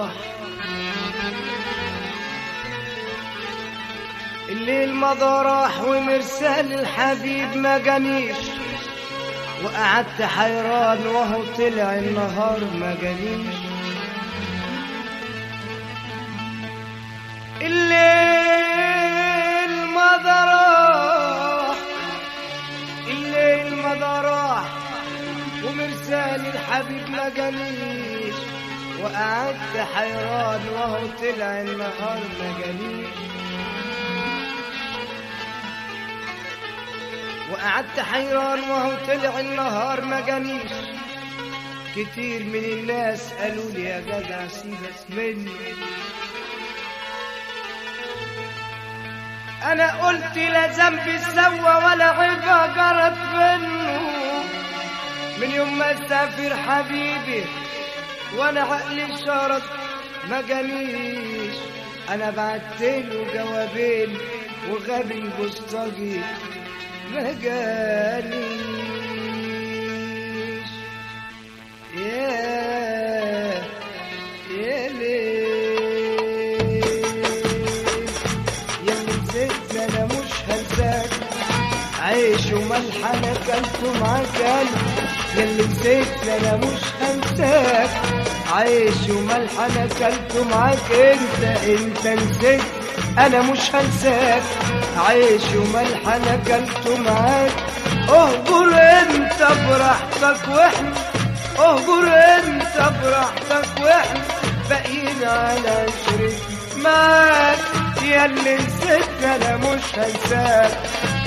راح الليل مضى راح ومرسال الحبيب ما جانيش وقعدت حيران وهو طلع النهار ما جانيش الليل مضى راح الليل مضى راح ومرسال الحبيب ما جانيش وقعدت حيران وهو طلع النهار ما جانيش وقعدت حيران وهو طلع النهار ما جانيش كتير من الناس قالوا لي يا جدع سيبك مني انا قلت لا ذنب سوى ولا عيبه جرت منه من يوم ما سافر حبيبي وانا عقلي شرط ما جانيش انا بعتله جوابين وغبي البوسطجي ما جانيش يا يا ليل يا اللي نسيتني انا مش هنساك عيش وملح انا كلته معاك قلبي يا اللي نسيتني انا مش هنساك عيش وملح انا كلته معاك انت انت نسيت انا مش هنساك عيش وملح انا كلته معاك اهجر انت براحتك واحنا اهجر انت براحتك واحنا باقيين على عشرة معاك يا اللي نسيتني انا مش هنساك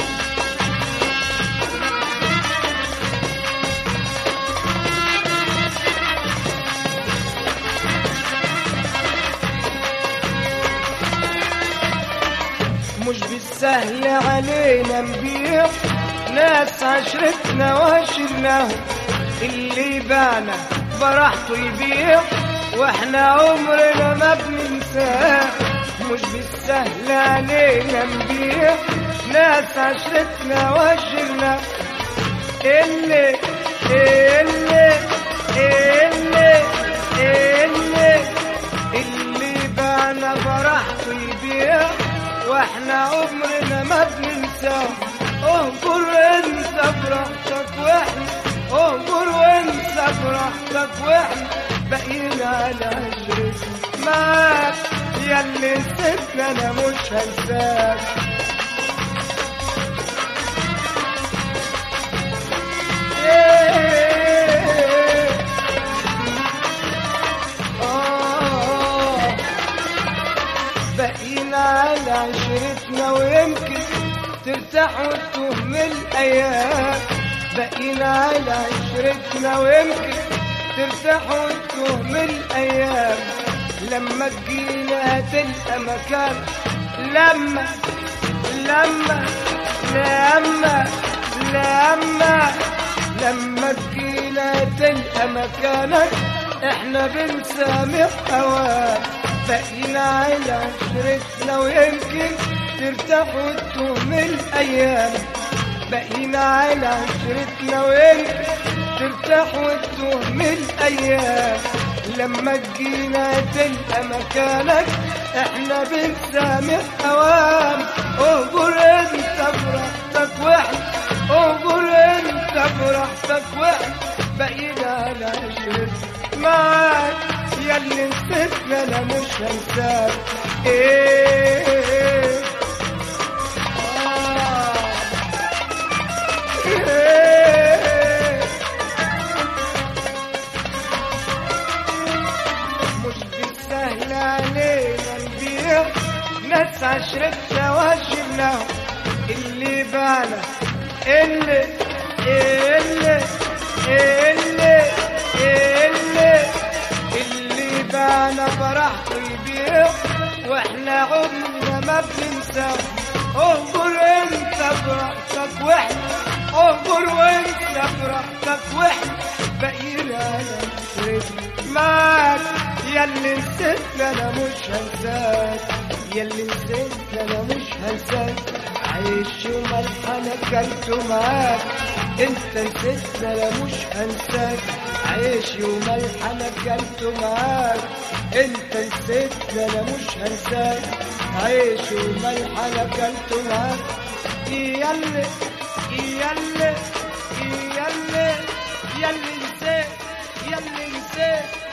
مش بالسهل علينا نبيع ناس عشرتنا وعشرناهم اللي بانا براحته يبيع واحنا عمرنا ما بننساه مش بالسهل علينا نبيع ناس عشرتنا وعشرنا اللي اللي اللي اللي اللي بانا براحته يبيع واحنا عمرنا ما بننساه اهجر انت براحتك واحنا اهجر وانت براحتك واحنا باقيين على عشرة معاك يا اللي نسيتني انا مش هنساك إيه آه بقينا على عشرتنا ويمكن ترتاح وتهم الأيام بقينا على عشرتنا ويمكن ترتاح وتهم الأيام لما تجينا هتلقى مكان لما لما لما لما لما تجينا تلقى مكانك احنا بنسامح هواك بقينا على عشرتنا ويمكن ترتاح وتهم الايام بقينا على عشرتنا ويمكن ترتاح وتهم الايام لما تجينا تلقى مكانك احنا بنسامح اوام اهجر انت براحتك واحنا اهجر انت براحتك واحنا بقينا على عشرتنا معاك يا اللي نسيتني انا مش هنساك ايه آه. إيه. مش بالسهل علينا نبيع ناس عشرتنا وعشرناهم اللي بانا اللي اللي اللي اللي اللي بانا براحته يبيع واحنا عمرنا ما بننساه اهجر انت براحتك واحنا اهجر وانت براحتك واحنا بقينا على عشرتنا معاك يا اللي نسيتني انا مش هنساك يا اللي نسيتني انا مش هنساك عيش وملح انا اكلته معاك انت نسيتنا انا مش هنساك عيش وملح انا اكلته معاك انت نسيتنا انا مش هنساك عيش وملح انا اكلته معاك ياللي ياللي ياللي ياللي نسيت ياللي نسيت